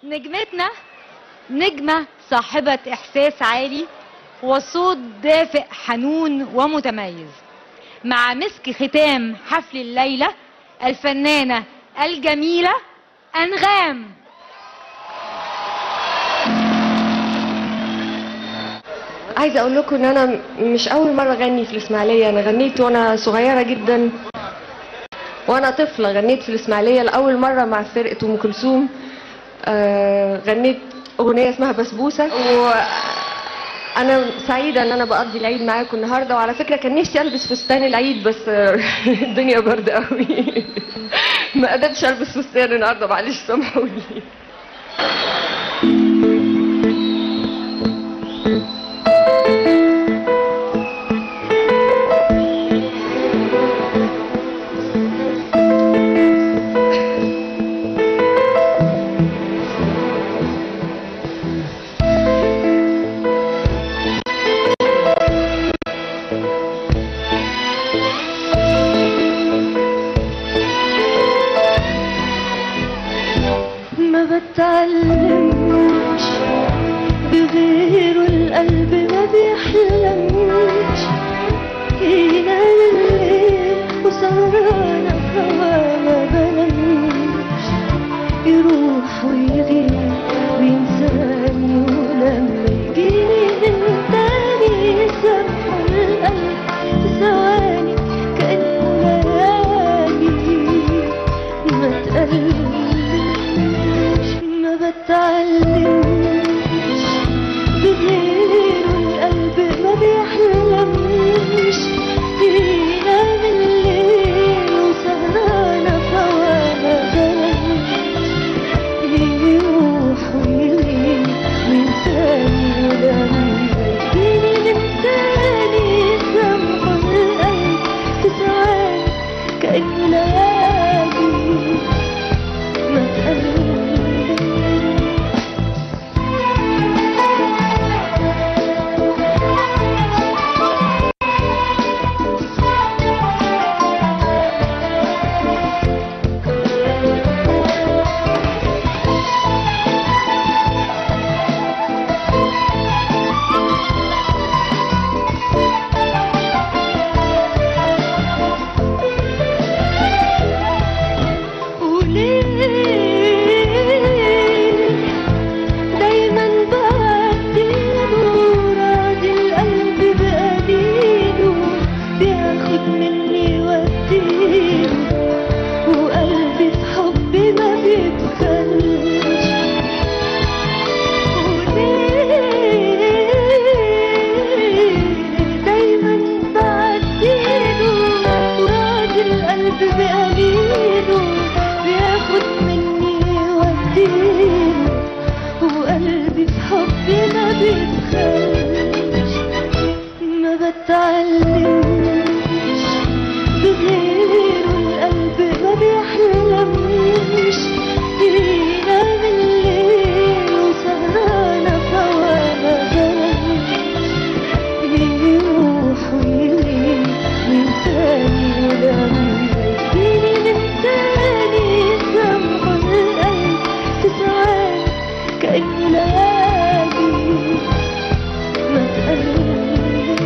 نجمتنا نجمة صاحبة إحساس عالي وصوت دافئ حنون ومتميز مع مسك ختام حفل الليلة الفنانة الجميلة أنغام عايزه اقول لكم ان انا مش اول مره اغني في الاسماعيليه انا غنيت وانا صغيره جدا وانا طفله غنيت في الاسماعيليه لاول مره مع فرقه ام كلثوم آه غنيت اغنيه اسمها بسبوسه وانا سعيده ان انا بقضي العيد معاكم النهارده وعلى فكره كان نفسي البس فستان العيد بس آه، الدنيا برد قوي ما قدرتش البس فستان النهارده معلش سامحوني ما بتعلمش بغيره القلب ما بيحلمش ينام الليل وسهرانة هوا ما بنامش يروح ويغيب وينساني ولما يجيني من تاني يسبح القلب في ثواني كأنه ليالي ما تقلبش ما بتعلمش بغيره القلب ما بيحلمش ينام الليل وسهرانة فوانا يروح ويغيب وينساني ولما يجيني من تاني يسمح القلب في ثواني كأنه ليالي ما تقلبش وليه دايما بعديله راضي القلب بقليله بياخد مني واديله وقلبي في حبي ما بيبخلش وليه دايما بعديله راضي القلب بقليله بياخد مني واديله وقلبي في حبي ما بيبخلش ما بتعلمش بغيره القلب ما بيحلمش ينام الليل وسهرانة فوانا يروح ويغيب وينساني ولما يجيني من تاني يسمح القلب في ثواني كأنه ليالي ما تقلبش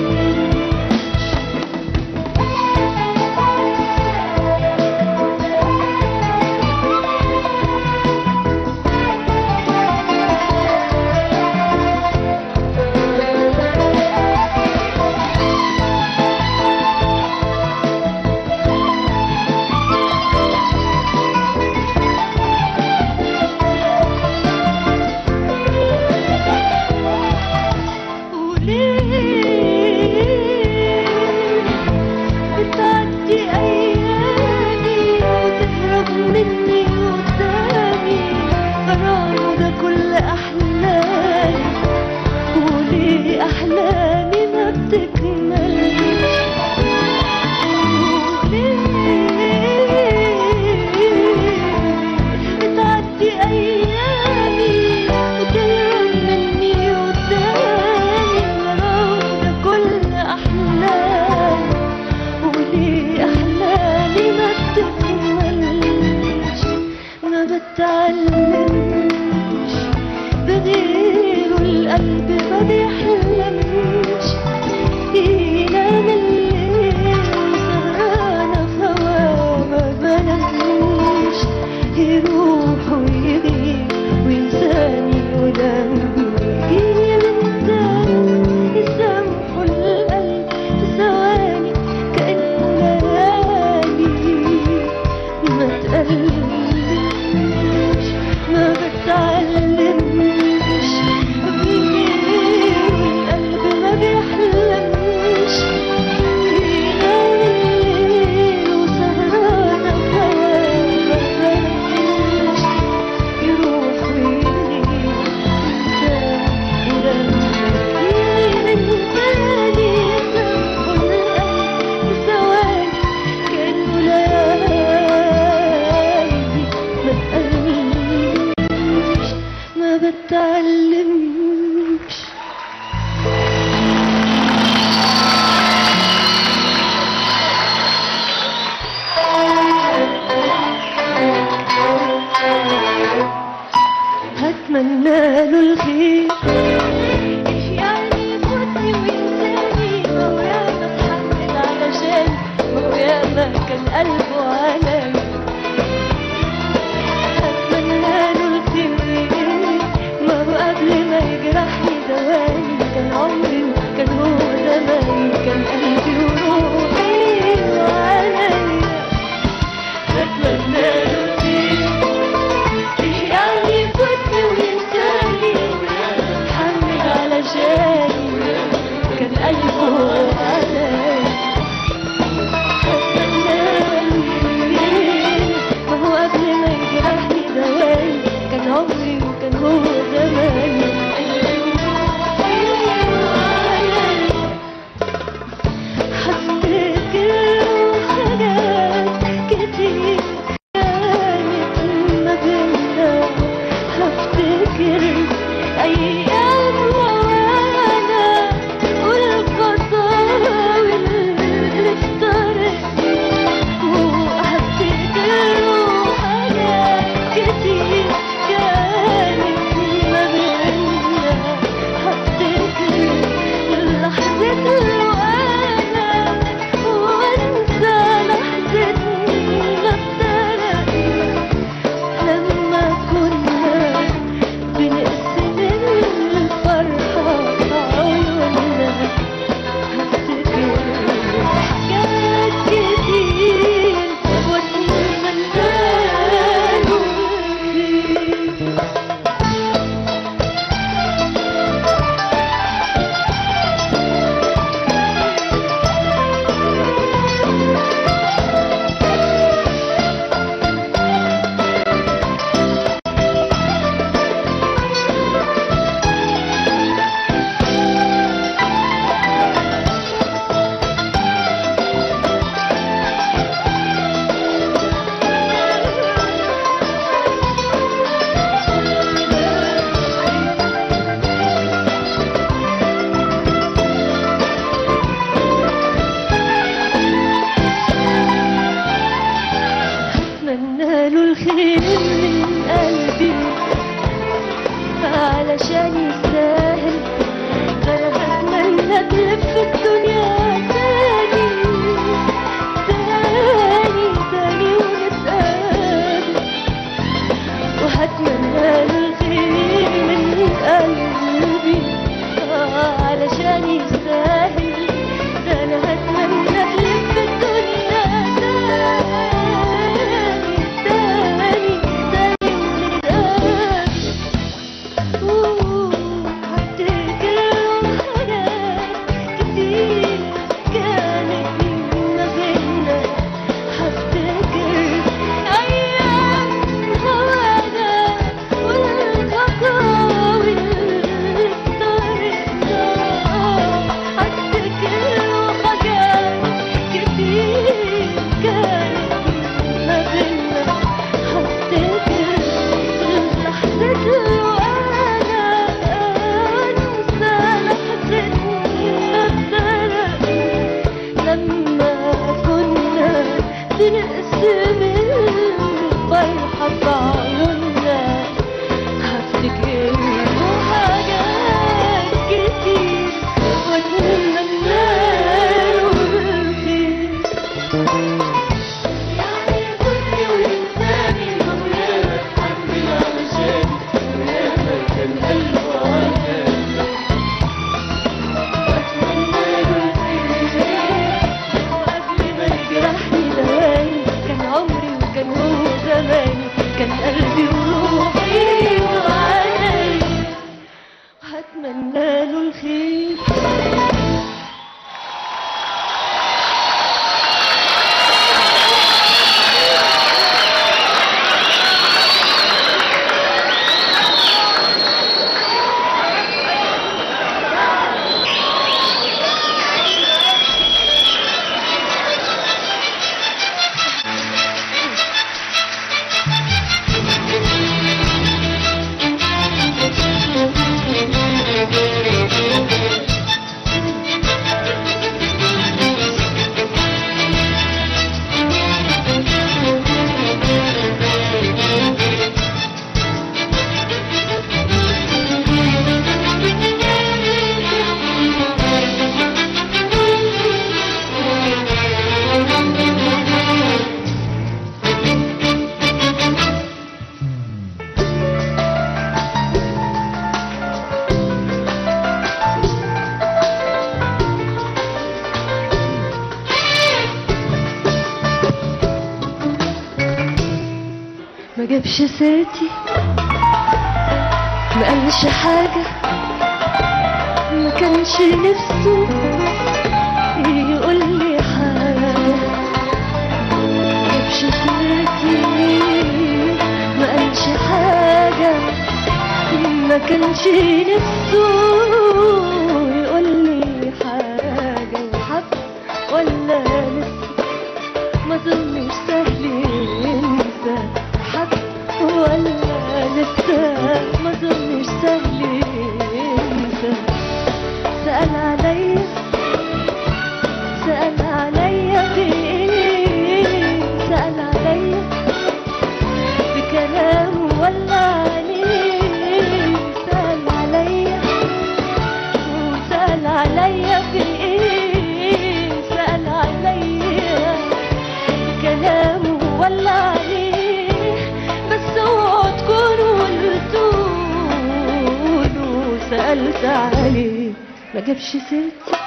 تعلمش هتمنى له الخير ايش يعني يفوتني وينساني ما هو ياما اتحمل علشان ما هو ياما كان قلبه عليا هتمنى له الخير ما هو قبل ما يجرحني دواني كان عمري كان هو زماني كان قلبي وروحي وعليا هتمنى له الخير ايش يعني يفوتني وينساني حمل علشاني كان قلبه عليا ما هو قبل ما يجرحني دواني كان عمري وكان هو زماني هفتكر حاجات كتير كانت ما بينا هفتكر أيام وانا والخطاوي اللي افترقنا وهفتكر حاجات كتير كانت ما بينا هفتكر لحظة الوقنا وانسى لحظة ما افترقنا لما كنا بنقسم الفرحة عيوننا هفتكر حاجات كتير واتمنى له الخير أتمنى له الخير من قلبي علشان يستاهل فأنا أتمنى تلف الدنيا تاني تاني تاني ونتقابل وهتمنى له الخير من قلبي علشان يستاهل ده أنا هتمنى تلف الدنيا تاني تاني تاني ونتقابل هفتكر حاجات كتير كانت ما بينا هفتكر أيام هوانا والخطاوي اللي افترقنا هفتكر حاجات كتير كانت ما بينا هفتكر لحظة الوقنا أنسى لحظة ما افترقنا لما كنا بنقسم الفرحة بعيوننا هفتكر حاجات كتير واتمنى له الخير يعني كنت وإنساني مولانا حمل علشان وياما كان قلبه عليا أتمنى له الخير وقبل ما يجرحني دواني كان عمري وكان هو زماني كان قلبي وروحي وعلي جابش سيرتي ما قالش حاجة ما كانش نفسه يقول لي حاجة جابش سيرتي ما قالش حاجة ما كانش نفسه يقول لي حاجة وحب ولا لسه ما ظنش سهل ينسى حب ولا لسه ما ظنش سهل ينسى سأل عليا سأل عليا في ايه سأل عليا بكلامه ولا عليه سأل عليا وسأل عليا في ايه سأل عليا بكلامه ولا عليه بس اوعوا تكونوا قلتوله سألت عليه ما جابش سيرتي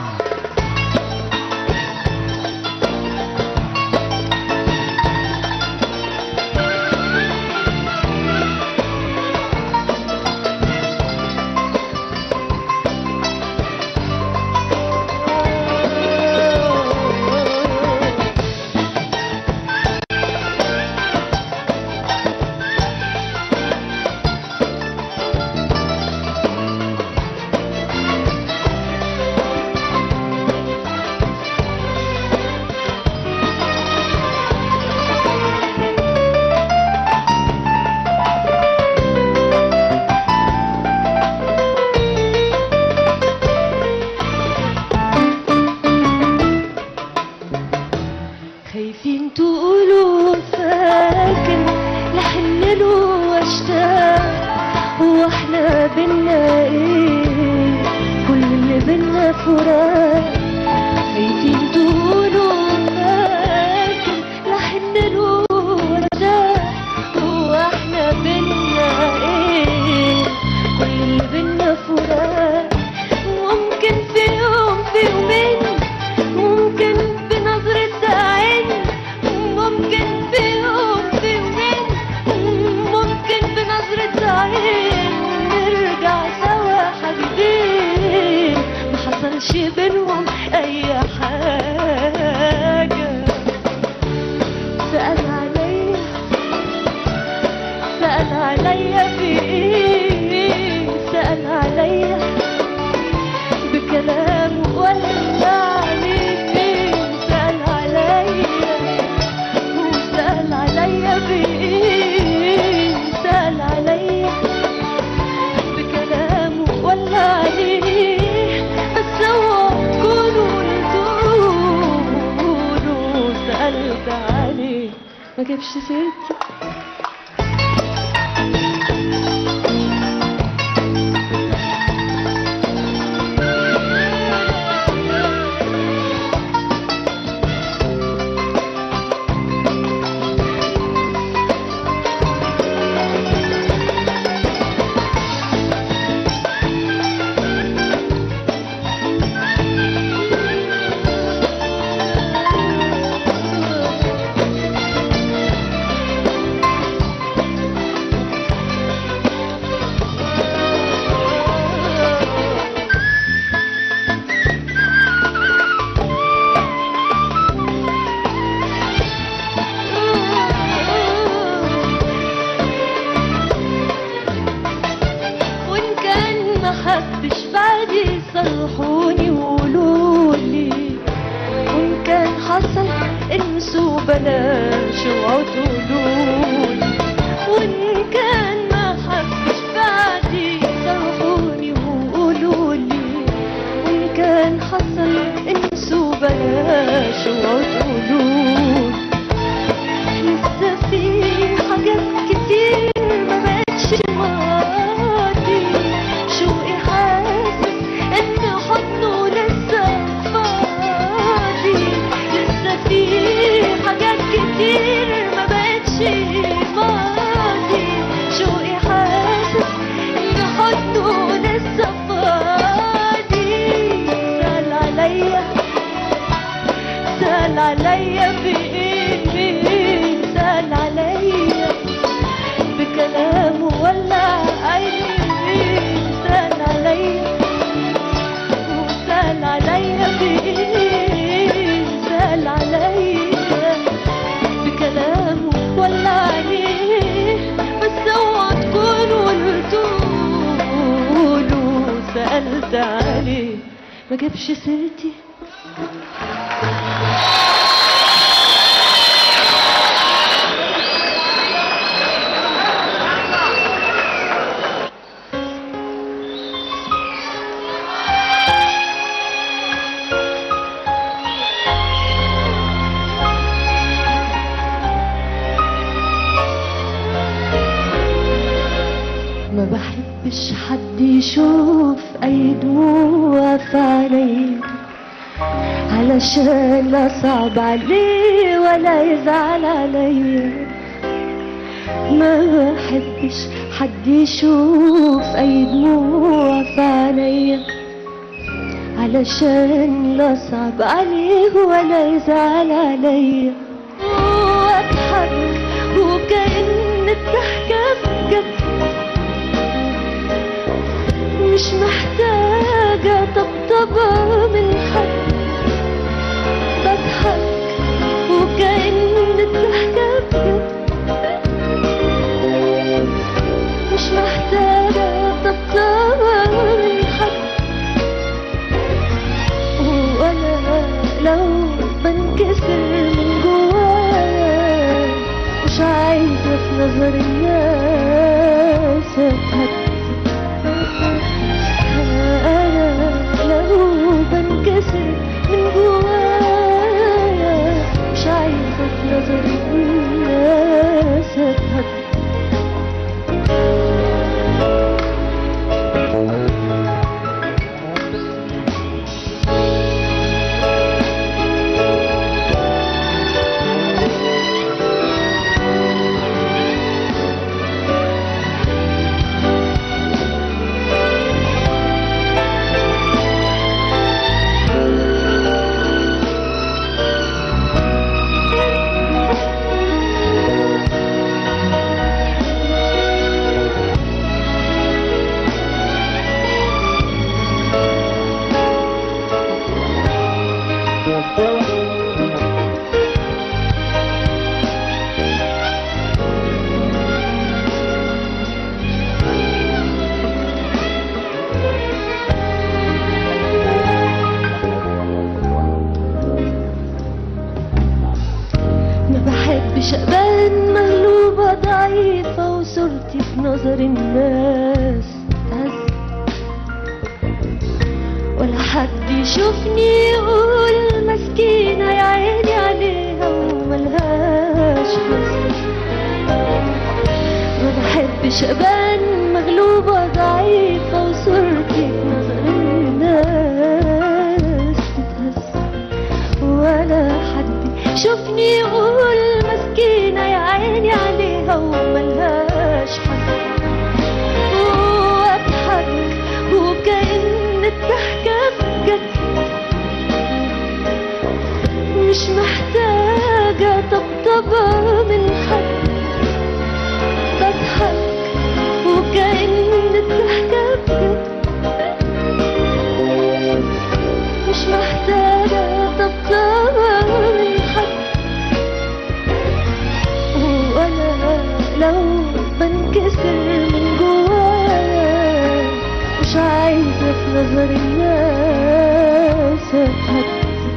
خايفين تقولوا فاكر لحن له واشتاق هو احنا بينا ايه كل اللي بينا فراق خايفين تقولوا فاكر لحن له واشتاق هو احنا بينا ايه كل اللي بينا فراق ممكن في يوم في يومين ممكن بنظرة عين ممكن في يوم في يومين ممكن بنظرة عين نرجع سوا حبيبين ما حصلش بينهم أي حاجة سأل عليا سأل عليا في ايه سأل عليا بكلامه ولا عليه سأل عليا وسأل عليا بإيه سأل عليا بكلامه ولا عليه بس هو تكونوا قلتوله سألت عليه ما جابش سيرتي وإن كان ما حبش بعدي صلحوني وقولولي وإن كان حصل انسوا بلاش اوعوا تقولولي وإن كان ما حبش بعدي صلحوني وقولولي وإن كان حصل انسوا بلاش اوعوا تقولولي لسه في حاجات كتير ما بقتش ماضي شوقي حاسس ان حضنه لسه فاضي لسه في حاجات كتير ما بقتش ما جابش سيرتي ما بحبش حد يشوف اي دموع في عيني علشان لا صعب عليه ولا يزعل عليا ما بحبش حد يشوف اي دموع في عينيا علشان لا صعب عليه ولا يزعل عليا واضحك وكأن الضحكة بجد مش محتاجة طبطبة من حد بضحك وكأن الضحكة بجد مش محتاجة طبطبة من حد وأنا لو بنكسر من جوايا مش عايزة في نظر الناس أتهد أنا لو بنكسر من جوايا مش عايزة في نظر الناس أتهد ما بحبش ابان مغلوبة ضعيفة وصورتي في نظر الناس تهز ولا حد يشوفني يقول مسكينة يا عيني عليها وملهاش حظ ما بحبش ابان مغلوبة ضعيفة وصورتي في نظر الناس تتهز ولا حد شوفني يقول مسكينة يا عيني عليها وملهاش حد واضحك وكأن الضحكة بجد مش محتاجة طبطبة من حد بضحك وكأن الضحكة بجد مش محتاجة طبطبة من حد وأنا لو بنكسر من جوايا مش عايزة في نظر الناس أتهد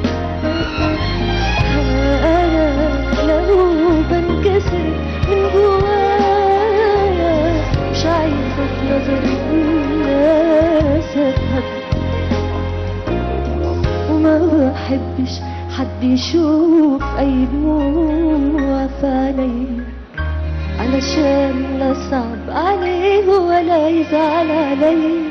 أنا لو بنكسر من جوايا مش عايزة في نظر الناس أتهد وما بحبش حد يشوف اي دموع في عيني علشان لا صعب عليه ولا يزعل علي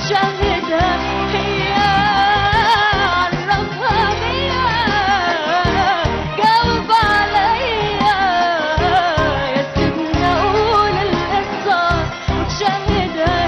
وتشاهدها هي عرفها بيا جاوب عليا يا سيدنا قول القصة وتشاهدها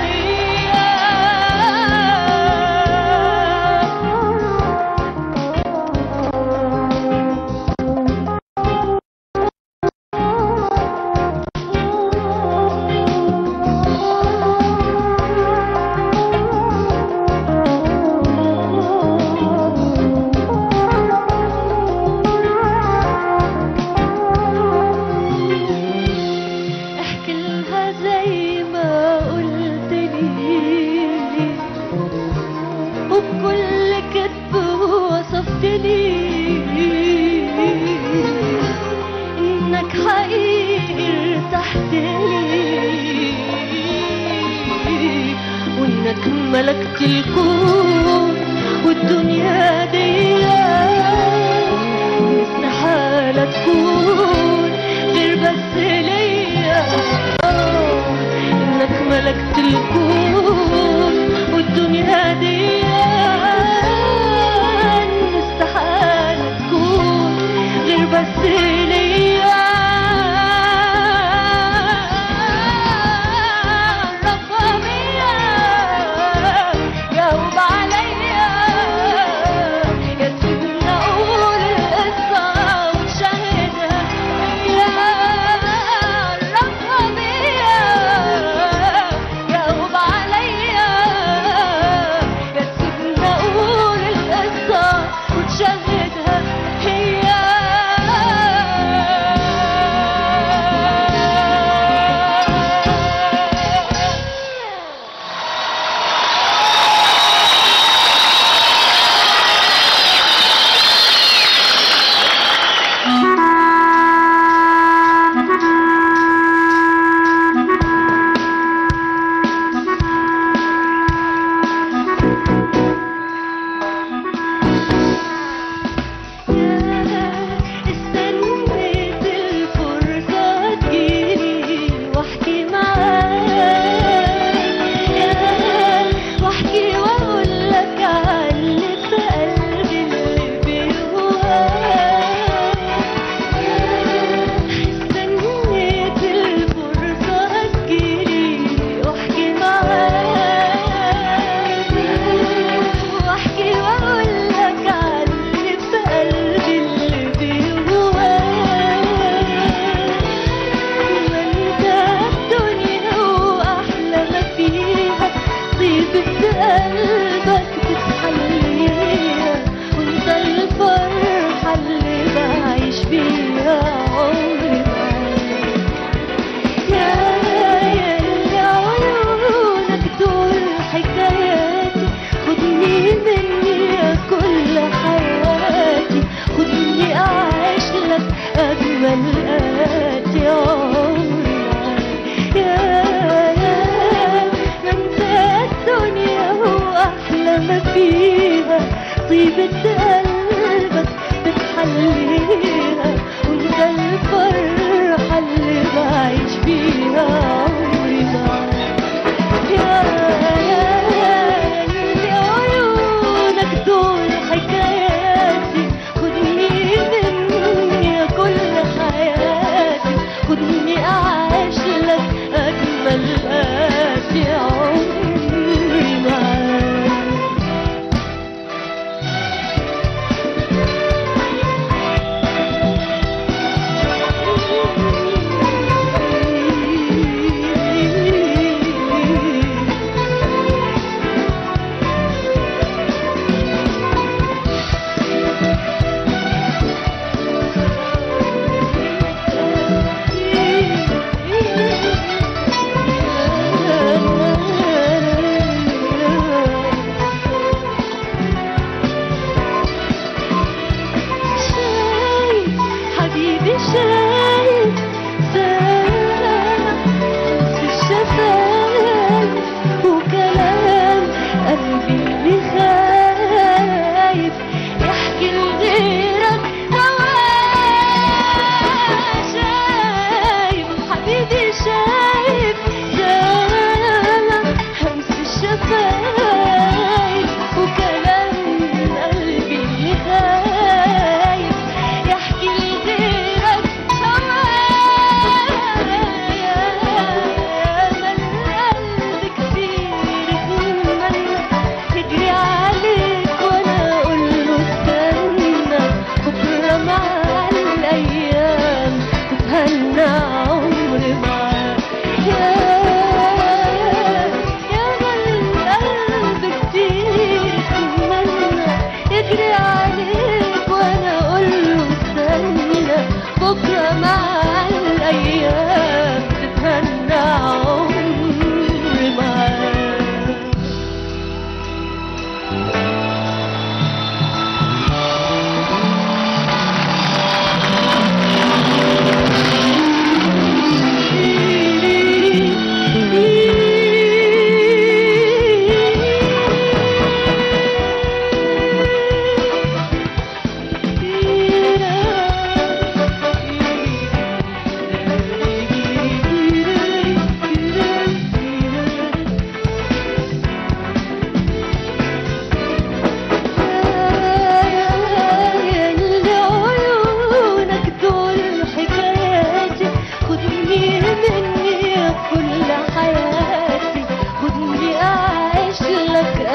احكي لها زي ما قلت لي وبكل كذب وصفتني انك حقيقي ارتحت لي وانك ملكت الكون والدنيا دي استحالة تكون غير بس ليا آه، انك ملكت الكون والدنيا دي استحالة تكون غير بس ليا ربها بيا جاوب عليا يا سيدنا قول القصة وتشاهدها يا ربها بيا جاوب عليا يا سيدنا قول القصة وتشاهدها هي استنيت الفرصة تجيلي واحكي معاك واحكي واقول لك علي في قلبي اللي بيهواك استنيت الفرصة تجيلي واحكي معاك واحكي واقول لك علي في قلبي اللي بيهواك ما انت الدنيا واحلى ما فيها طيبة قلبك بتحليها وانت الفرحة اللي بعيش فيها عمري معاك يا يا اللي عيونك دول حكاياتي خدني مني يا كل حياتي خدني أعيش لك أجمل آتي عمري معاك يا يا ما انت الدنيا وأحلى ما فيها طيبة قلبك بتحليها وانت الفرحة اللي بعيش فيها عمري معاك يا يا يا اللي عيونك دول حكاياتي خدني مني يا كل حياتي خدني أعيش لك أجمل آتي عمري معاك شايف حبيبي شايف سامع في الشفايف وكلام قلبي اللي خايف يحكي لغيرك هواه شايف حبيبي شايف سامع همس الشفايف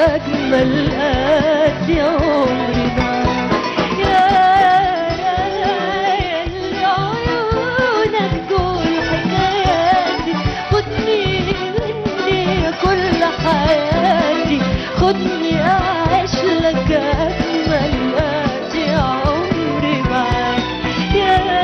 أجمل قد عمري معاك يا يا يا اللي عيونك دول حكاياتي خدني مني كل حياتي خدني أعيش لك أجمل قد عمري معاك يا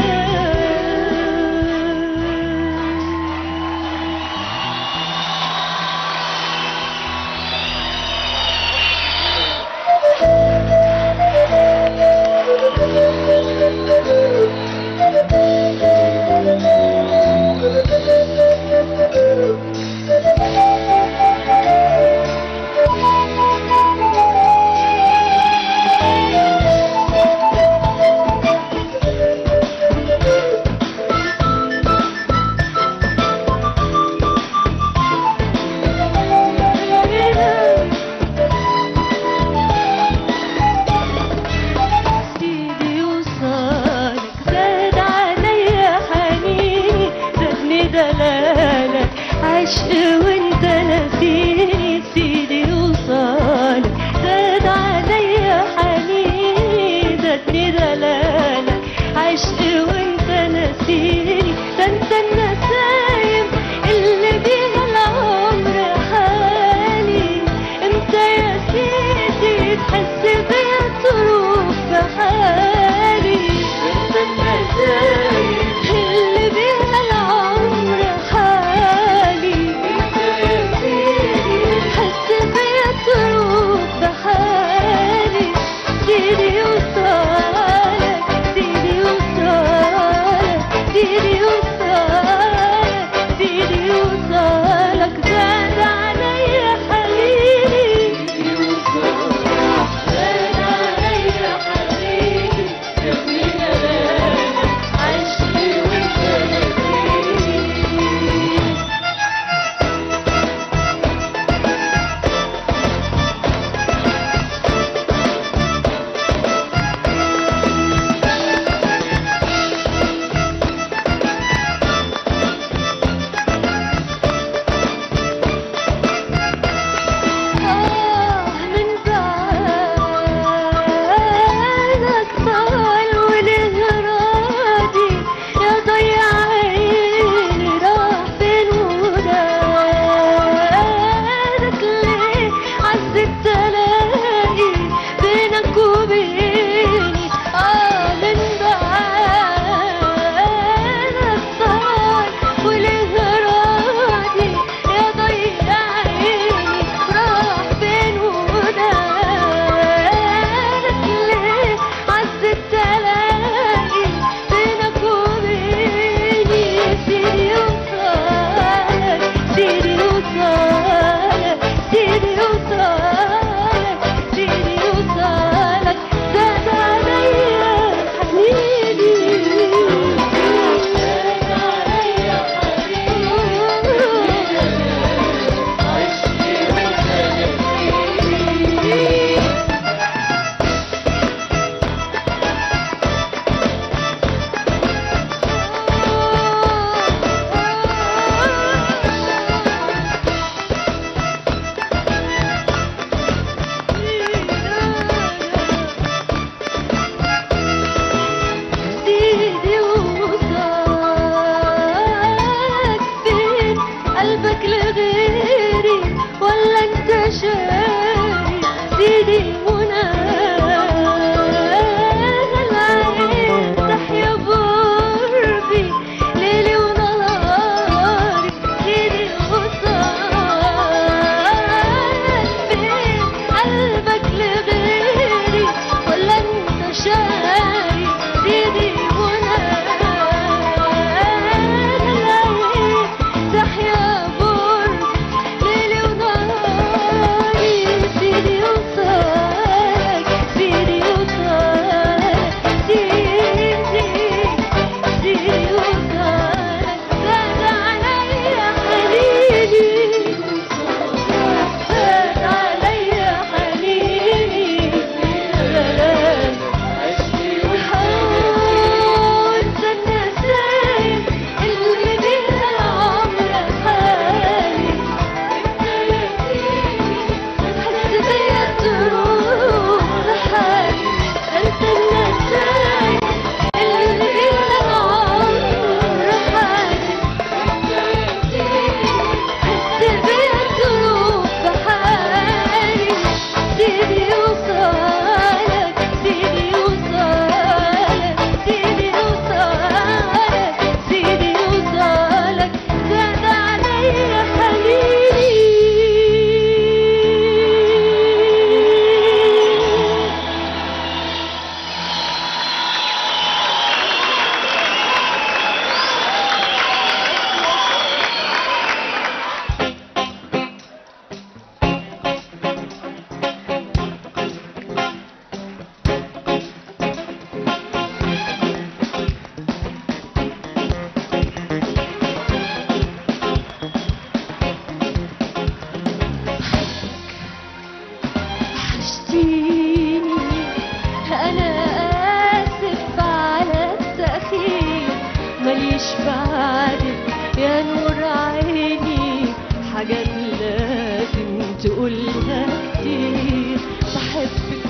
وحشتيني انا اسف على التأخير ماليش بعدك يا نور عيني حاجات لازم تقولها كتير بحبك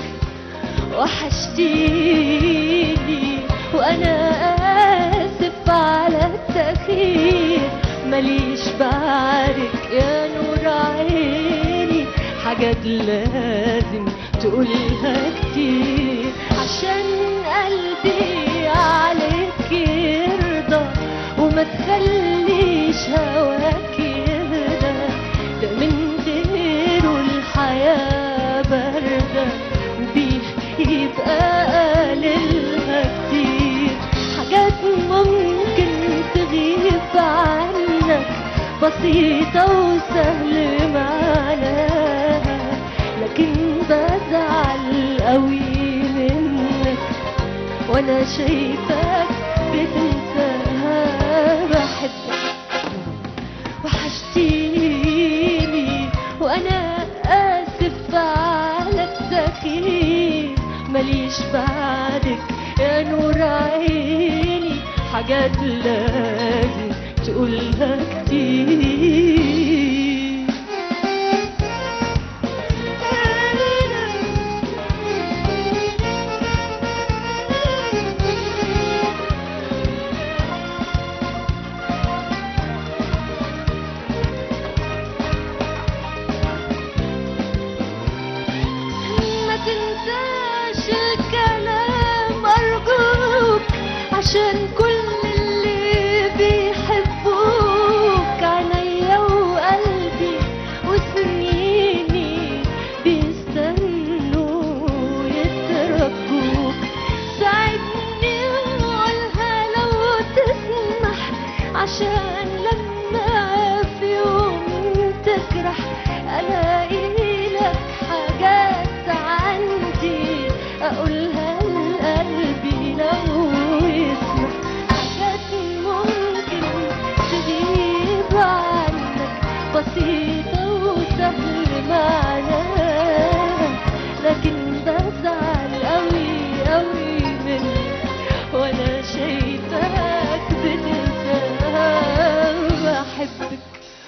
وحشتيني وانا اسف على التأخير ماليش بعدك يا نور عيني حاجات لازم تقولها كتير عشان قلبي عليك يرضى وما تخليش هواك يهدى ده من غيره الحياة باردة بيه يبقى قليلها كتير حاجات ممكن تغيب عنك بسيطة وسهل معناها لكن بزعل قوي منك وانا شايفك بتنساها بحبك وحشتيني وانا اسف على التأخير ماليش بعدك يا نور عيني حاجات لازم تقولها كتير ما تنساش الكلام أرجوك عشان كل اللي بيحبوك عينيا وقلبي وسنيني بيستنوا يترجوك ساعدني وقولها لو تسمح عشان لما في يوم تجرح الاقي لك حاجات عندي اقولها لقلبي لو يسمح حاجات ممكن تغيب عنك بسيطة وسهل معناها لكن بزعل قوي قوي منك وانا شايفاك بتنساها بحبك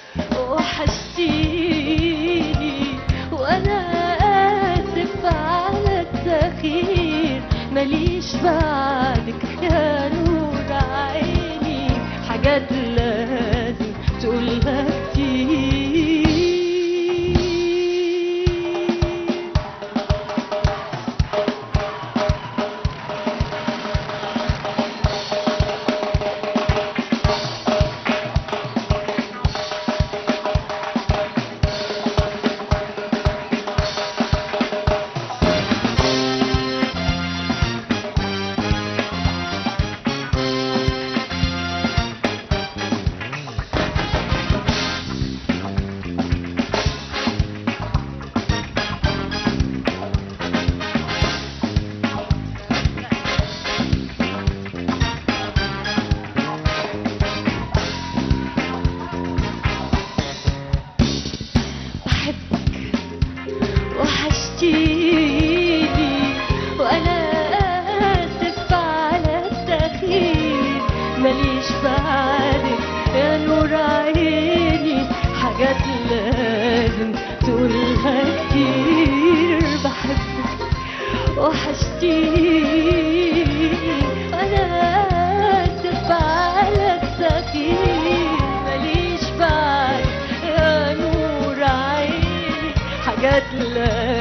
وحشتيني وانا اسف على التأخير ماليش بعدك يا نور عيني حاجات لازم تقولها كتير بحبك وحشتيني وانا اسف على التأخير ماليش بعدك يا نور عيني حاجات لازم تقولها كتير بحبك وحشتيني انا اسف على التأخير ماليش بعد يا نور عيني حاجات لازم